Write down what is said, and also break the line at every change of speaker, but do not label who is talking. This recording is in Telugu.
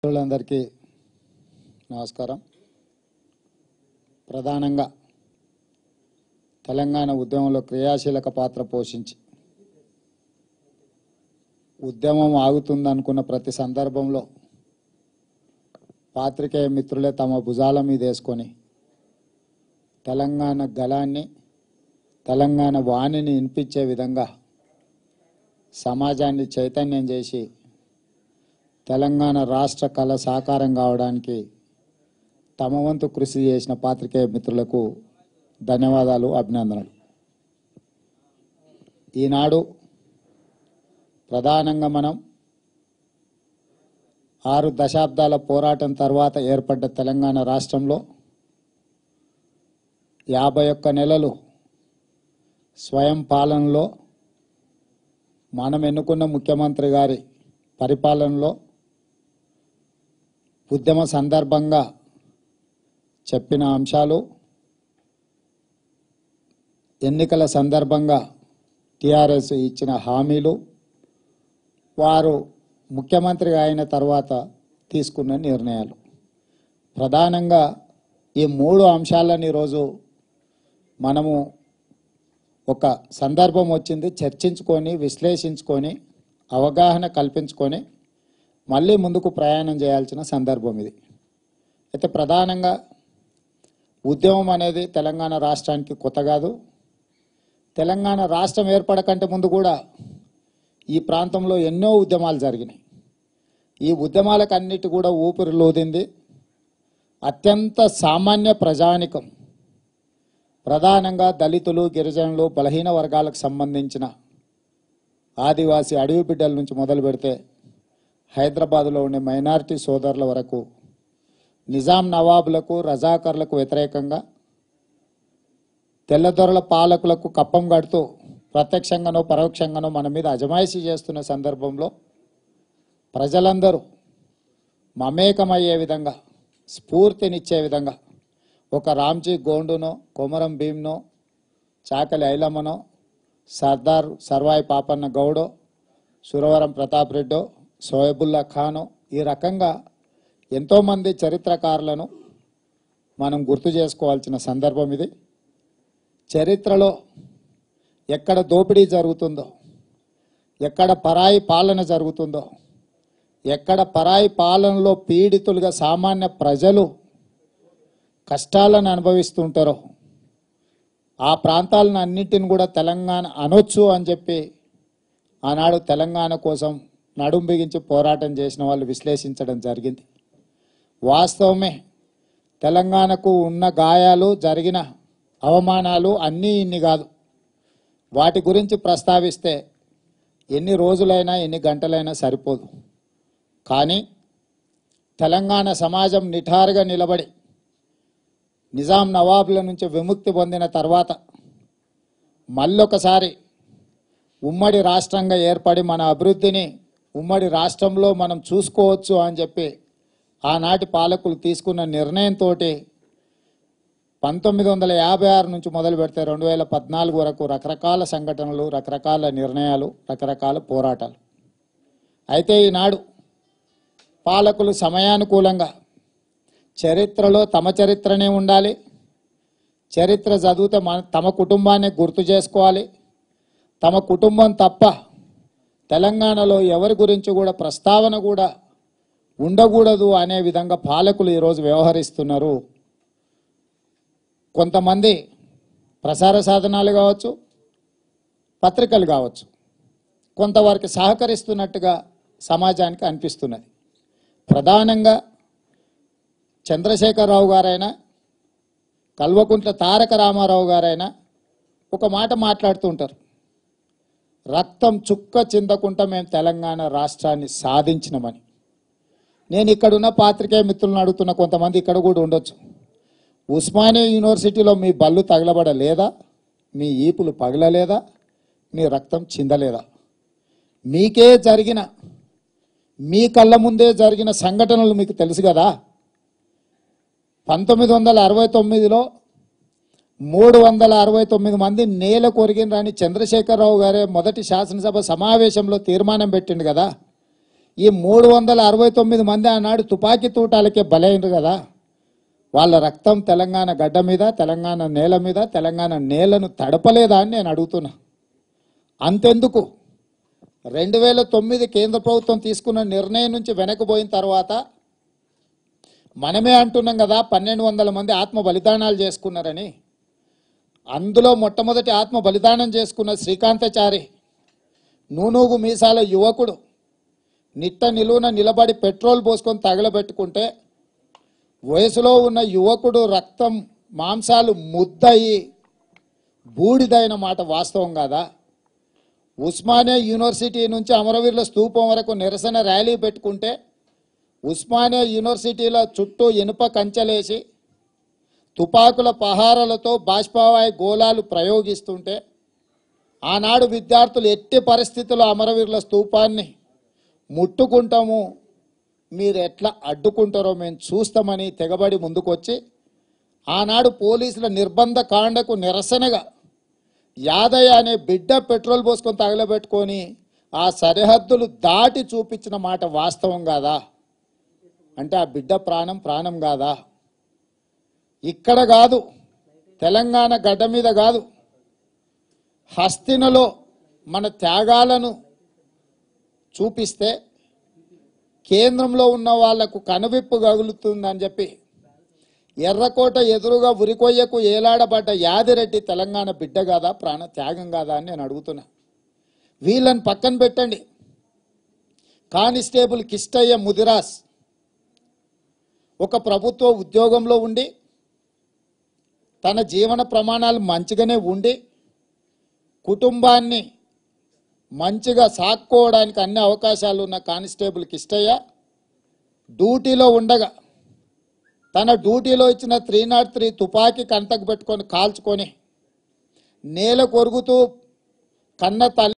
మిత్రులందరికీ నమస్కారం ప్రధానంగా తెలంగాణ ఉద్యమంలో క్రియాశీలక పాత్ర పోషించి ఉద్యమం ఆగుతుందనుకున్న ప్రతి సందర్భంలో పాత్రికేయ మిత్రులే తమ భుజాల మీద వేసుకొని తెలంగాణ గలాన్ని తెలంగాణ వాణిని వినిపించే విధంగా సమాజాన్ని చైతన్యం చేసి తెలంగాణ రాష్ట్ర కళ సాకారం కావడానికి తమ వంతు కృషి చేసిన పాత్రికేయ మిత్రులకు ధన్యవాదాలు అభినందనలు ఈనాడు ప్రధానంగా మనం ఆరు దశాబ్దాల పోరాటం తర్వాత ఏర్పడ్డ తెలంగాణ రాష్ట్రంలో యాభై ఒక్క నెలలు స్వయం పాలనలో మనం ఎన్నుకున్న ముఖ్యమంత్రి గారి పరిపాలనలో ఉద్యమ సందర్భంగా చెప్పిన అంశాలు ఎన్నికల సందర్భంగా టిఆర్ఎస్ ఇచ్చిన హామీలు వారు ముఖ్యమంత్రిగా అయిన తర్వాత తీసుకున్న నిర్ణయాలు ప్రధానంగా ఈ మూడు అంశాలను ఈరోజు మనము ఒక సందర్భం వచ్చింది చర్చించుకొని విశ్లేషించుకొని అవగాహన కల్పించుకొని మళ్ళీ ముందుకు ప్రయాణం చేయాల్సిన సందర్భం ఇది అయితే ప్రధానంగా ఉద్యమం అనేది తెలంగాణ రాష్ట్రానికి కొత్త కాదు తెలంగాణ రాష్ట్రం ఏర్పడకంటే ముందు కూడా ఈ ప్రాంతంలో ఎన్నో ఉద్యమాలు జరిగినాయి ఈ ఉద్యమాలకు అన్నిటి కూడా ఊపిరి లోదింది అత్యంత సామాన్య ప్రజానికం ప్రధానంగా దళితులు గిరిజనులు బలహీన వర్గాలకు సంబంధించిన ఆదివాసీ అడవి బిడ్డల నుంచి మొదలు పెడితే హైదరాబాదులో ఉండే మైనారిటీ సోదరుల వరకు నిజాం నవాబులకు రజాకర్లకు వ్యతిరేకంగా తెల్లదొరల పాలకులకు కప్పం కడుతూ ప్రత్యక్షంగానో పరోక్షంగానో మన మీద అజమాయిషీ చేస్తున్న సందర్భంలో ప్రజలందరూ మమేకమయ్యే విధంగా స్ఫూర్తినిచ్చే విధంగా ఒక రామ్జీ గోండునో కొమరం భీమ్నో చాకలి ఐలమ్మనో సర్దార్ సర్వాయి పాపన్న గౌడో సురవరం ప్రతాప్ రెడ్డో సోయబుల్లా ఖానో ఈ రకంగా ఎంతోమంది చరిత్రకారులను మనం గుర్తు చేసుకోవాల్సిన సందర్భం ఇది చరిత్రలో ఎక్కడ దోపిడీ జరుగుతుందో ఎక్కడ పరాయి పాలన జరుగుతుందో ఎక్కడ పరాయి పాలనలో పీడితులుగా సామాన్య ప్రజలు కష్టాలను అనుభవిస్తుంటారో ఆ ప్రాంతాలను అన్నింటిని కూడా తెలంగాణ అనొచ్చు అని చెప్పి ఆనాడు తెలంగాణ కోసం నడుం బిగించి పోరాటం చేసిన వాళ్ళు విశ్లేషించడం జరిగింది వాస్తవమే తెలంగాణకు ఉన్న గాయాలు జరిగిన అవమానాలు అన్నీ ఇన్ని కాదు వాటి గురించి ప్రస్తావిస్తే ఎన్ని రోజులైనా ఎన్ని గంటలైనా సరిపోదు కానీ తెలంగాణ సమాజం నిఠారుగా నిలబడి నిజాం నవాబుల నుంచి విముక్తి పొందిన తర్వాత మళ్ళొకసారి ఉమ్మడి రాష్ట్రంగా ఏర్పడి మన అభివృద్ధిని ఉమ్మడి రాష్ట్రంలో మనం చూసుకోవచ్చు అని చెప్పి ఆనాటి పాలకులు తీసుకున్న నిర్ణయంతో పంతొమ్మిది వందల యాభై ఆరు నుంచి మొదలు పెడితే రెండు వేల పద్నాలుగు వరకు రకరకాల సంఘటనలు రకరకాల నిర్ణయాలు రకరకాల పోరాటాలు అయితే ఈనాడు పాలకులు సమయానుకూలంగా చరిత్రలో తమ చరిత్రనే ఉండాలి చరిత్ర చదివితే మన తమ కుటుంబాన్ని గుర్తు చేసుకోవాలి తమ కుటుంబం తప్ప తెలంగాణలో ఎవరి గురించి కూడా ప్రస్తావన కూడా ఉండకూడదు అనే విధంగా పాలకులు ఈరోజు వ్యవహరిస్తున్నారు కొంతమంది ప్రసార సాధనాలు కావచ్చు పత్రికలు కావచ్చు కొంతవరకు సహకరిస్తున్నట్టుగా సమాజానికి అనిపిస్తున్నది ప్రధానంగా చంద్రశేఖరరావు గారైనా కల్వకుంట్ల తారక రామారావు గారైనా ఒక మాట మాట్లాడుతూ ఉంటారు రక్తం చుక్క చిందకుండా మేము తెలంగాణ రాష్ట్రాన్ని సాధించినమని నేను ఇక్కడున్న పాత్రికేయ మిత్రులను అడుగుతున్న కొంతమంది ఇక్కడ కూడా ఉండొచ్చు ఉస్మానియా యూనివర్సిటీలో మీ బళ్ళు తగలబడలేదా మీ ఈపులు పగలలేదా మీ రక్తం చిందలేదా మీకే జరిగిన మీ కళ్ళ ముందే జరిగిన సంఘటనలు మీకు తెలుసు కదా పంతొమ్మిది వందల అరవై తొమ్మిదిలో మూడు వందల అరవై తొమ్మిది మంది నేల కొరిగినరాని చంద్రశేఖరరావు గారే మొదటి శాసనసభ సమావేశంలో తీర్మానం పెట్టిండు కదా ఈ మూడు వందల అరవై తొమ్మిది మంది ఆనాడు తుపాకీ తూటాలకే బలైనరు కదా వాళ్ళ రక్తం తెలంగాణ గడ్డ మీద తెలంగాణ నేల మీద తెలంగాణ నేలను తడపలేదా అని నేను అడుగుతున్నా అంతెందుకు రెండు వేల తొమ్మిది కేంద్ర ప్రభుత్వం తీసుకున్న నిర్ణయం నుంచి వెనక్కిపోయిన తర్వాత మనమే అంటున్నాం కదా పన్నెండు వందల మంది ఆత్మ బలిదానాలు చేసుకున్నారని అందులో మొట్టమొదటి ఆత్మ బలిదానం చేసుకున్న శ్రీకాంతచారి నూనూగు మీసాల యువకుడు నిట్ట నిలువున నిలబడి పెట్రోల్ పోసుకొని తగలబెట్టుకుంటే వయసులో ఉన్న యువకుడు రక్తం మాంసాలు ముద్దయి బూడిదైన మాట వాస్తవం కాదా ఉస్మానియా యూనివర్సిటీ నుంచి అమరవీరుల స్తూపం వరకు నిరసన ర్యాలీ పెట్టుకుంటే ఉస్మానియా యూనివర్సిటీల చుట్టూ ఇనుప కంచెలేసి తుపాకుల పహారాలతో బాష్పావాయు గోళాలు ప్రయోగిస్తుంటే ఆనాడు విద్యార్థులు ఎట్టి పరిస్థితుల్లో అమరవీరుల స్తూపాన్ని ముట్టుకుంటాము మీరు ఎట్లా అడ్డుకుంటారో మేము చూస్తామని తెగబడి ముందుకొచ్చి ఆనాడు పోలీసుల నిర్బంధ కాండకు నిరసనగా యాదయ్య అనే బిడ్డ పెట్రోల్ పోసుకొని తగలబెట్టుకొని ఆ సరిహద్దులు దాటి చూపించిన మాట వాస్తవం కాదా అంటే ఆ బిడ్డ ప్రాణం ప్రాణం కాదా ఇక్కడ కాదు తెలంగాణ గడ్డ మీద కాదు హస్తినలో మన త్యాగాలను చూపిస్తే కేంద్రంలో ఉన్న వాళ్లకు కనువిప్పు గగులుతుందని చెప్పి ఎర్రకోట ఎదురుగా ఉరికొయ్యకు ఏలాడబడ్డ యాదిరెడ్డి తెలంగాణ బిడ్డ కాదా ప్రాణ త్యాగం కాదా అని నేను అడుగుతున్నా వీళ్ళని పక్కన పెట్టండి కానిస్టేబుల్ కిష్టయ్య ముదిరాస్ ఒక ప్రభుత్వ ఉద్యోగంలో ఉండి తన జీవన ప్రమాణాలు మంచిగానే ఉండి కుటుంబాన్ని మంచిగా సాక్కోవడానికి అన్ని అవకాశాలు ఉన్న కానిస్టేబుల్ కిష్టయ్య డ్యూటీలో ఉండగా తన డ్యూటీలో ఇచ్చిన త్రీ నాట్ త్రీ తుపాకీ కంతకు పెట్టుకొని కాల్చుకొని నేల కొరుగుతూ కన్న తల్లి